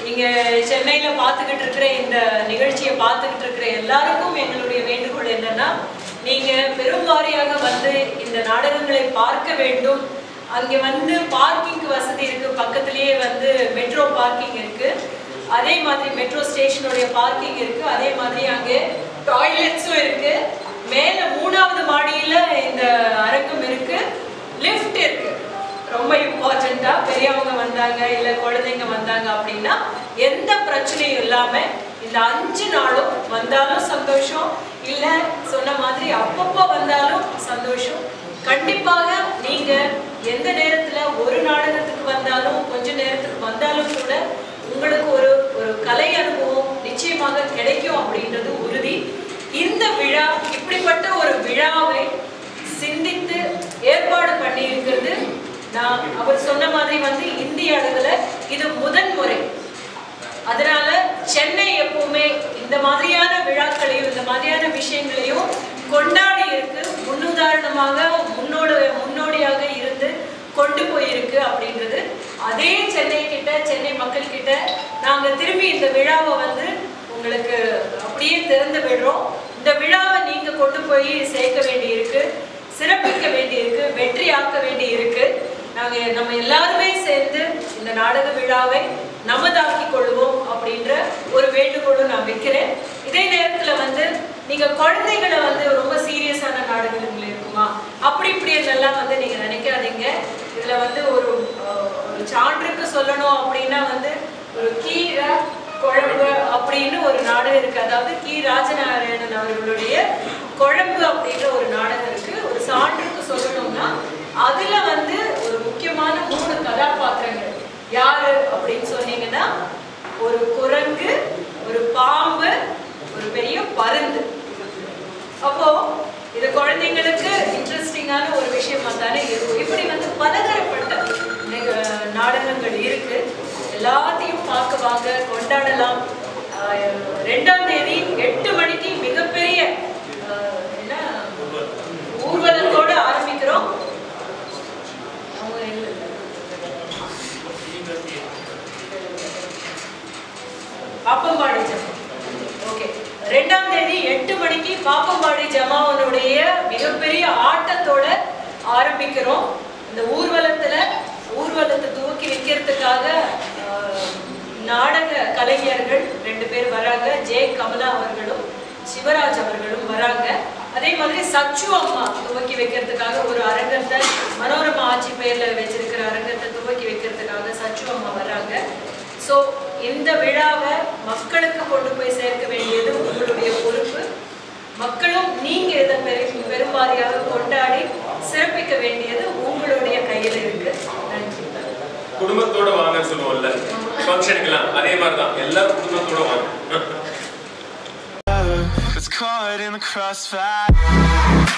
இங்க சென்னையில பார்த்துக்கிட்டு இருக்கிற இந்த நிகழ்ச்சியை பார்த்துக்கிட்டு இருக்கிற எல்லாருக்கும் எங்களுடைய வேண்டுகோள் என்னன்னா நீங்க பெரும்வாரியாக வந்து இந்த நாடகங்களை பார்க்க வேண்டும் அங்க வந்து பார்க்கிங் வசதி இருக்கு பக்கத்திலேயே வந்து மெட்ரோ பார்க்கிங் இருக்கு அதே மாதிரி மெட்ரோ ஸ்டேஷனுடைய பார்க்கிங் இருக்கு அதே மாதிரி அங்கே டாய்லெட்ஸும் இருக்கு மேல மூணாவது மாடியில இந்த அரங்கம் இருக்கு லிஃப்ட் இருக்கு ரொம்ப இம்பார்ட்டண்டா பெரியவங்க வந்தாங்க இல்ல குழந்தைங்க வந்தாங்க அப்படின்னா எந்த பிரச்சனையும் இல்லாம இந்த அஞ்சு நாளும் வந்தாலும் சந்தோஷம் இல்ல சொன்ன மாதிரி அப்பப்போ வந்தாலும் சந்தோஷம் கண்டிப்பாக நீங்க எந்த நேரத்துல ஒரு நாடகத்துக்கு வந்தாலும் கொஞ்ச நேரத்துக்கு வந்தாலும் கூட உங்களுக்கு ஒரு ஒரு கலை அனுபவம் நிச்சயமாக கிடைக்கும் அப்படின்றது உறுதி இந்த விழா இப்படிப்பட்ட ஒரு விழாவை சிந்தித்து ஏற்பாடு பண்ணி இருக்கிறது நான் அவர் சொன்ன மாதிரி வந்து இந்திய அளவுல இது முதன் முறை அதனால சென்னை எப்பவுமே இந்த மாதிரியான விழாக்களையும் இந்த மாதிரியான விஷயங்களையும் கொண்டாடி இருக்கு முன்னுதாரணமாக முன்னோட முன்னோடியாக இருந்து கொண்டு போயிருக்கு அப்படின்றது அதே சென்னை கிட்ட சென்னை மக்கள் கிட்ட நாங்க திரும்பி இந்த விழாவை வந்து உங்களுக்கு அப்படியே திறந்து விடுறோம் இந்த விழாவை நீங்க கொண்டு போய் சேர்க்க வேண்டி இருக்கு சிறப்பிக்க வேண்டி இருக்கு வெற்றி ஆக்க வேண்டி இருக்கு நாங்க நம்ம எல்லாருமே சேர்ந்து இந்த நாடக விழாவை நமதாக்கி கொள்வோம் அப்படின்ற ஒரு வேண்டுகோளும் நான் வைக்கிறேன் இதே நேரத்துல வந்து நீங்க குழந்தைகளை வந்து ரொம்ப சீரியஸான நாடகங்கள் இருக்குமா அப்படி இப்படி எல்லாம் வந்து நீங்க நினைக்காதீங்க இதுல வந்து ஒரு அஹ், ஒரு சான்றுக்கு சொல்லணும் அப்படின்னா வந்து ஒரு கீரை குழம்பு அப்படின்னு ஒரு நாடகம் இருக்கு அதாவது கி ராஜநாராயணன் அவர்களுடைய குழம்பு அப்படின்ற ஒரு நாடகம் இருக்கு ஒரு சான்றுக்கு சொல்லணும்னா அதுல வந்து ஒரு முக்கியமான மூணு கதாபாத்திரங்கள் யாரு அப்படின்னு சொன்னீங்கன்னா ஒரு குரங்கு ஒரு பாம்பு ஒரு பெரிய பருந்து அப்போ இது குழந்தைங்களுக்கு இன்ட்ரெஸ்டிங்கான ஒரு விஷயமா தானே இருக்கும் இப்படி வந்து பலதரப்பட்ட நிக- நாடகங்கள் இருக்கு எல்லாத்தையும் பார்க்க வாங்க கொண்டாடலாம் ஆஹ் ரெண்டாம் தேதி எட்டு மணிக்கு மிகப்பெரிய ஆஹ், என்ன ஊர்வலத்தோட ஆரம்பிக்கிறோம் அவங்க இல்ல. பாப்பம்பாடி ஜமா ஓகே ரெண்டாம் தேதி எட்டு மணிக்கு பாப்பம்பாடி ஜமாவனுடைய மிகப்பெரிய ஆட்டத்தோட ஆரம்பிக்கிறோம் இந்த ஊர்வலத்துல ஊர்வலத்தை தூக்கி வைக்கிறதுக்காக ஆஹ், நாடக கலைஞர்கள் ரெண்டு பேர் வராங்க ஜே கமலா அவர்களும் சிவராஜ் அவர்களும் வராங்க அதே மாதிரி சச்சு அம்மா துவக்கி வைக்கிறதுக்காக ஒரு அரங்கத்தை மனோரமா ஆட்சி பெயர்ல வச்சிருக்கிற அரங்கத்தை துவக்கி வைக்கிறதுக்காக சச்சு அம்மா வராங்க ஸோ இந்த விழாவை மக்களுக்கு கொண்டு போய் சேர்க்க வேண்டியது உங்களுடைய பொறுப்பு மக்களும் நீங்க இதை பெரு பெரும்பாரியாக கொண்டாடி சிறப்பிக்க வேண்டியது உங்களுடைய கையில இருக்கு நன்றி குடும்பத்தோட வாங்கன்னு சொல்லுவோம்ல ஃபங்க்ஷனுக்குலாம் அதே மாதிரி தான் எல்லாரும் குடும்பத்தோட வாங்க It's caught in the crossfire.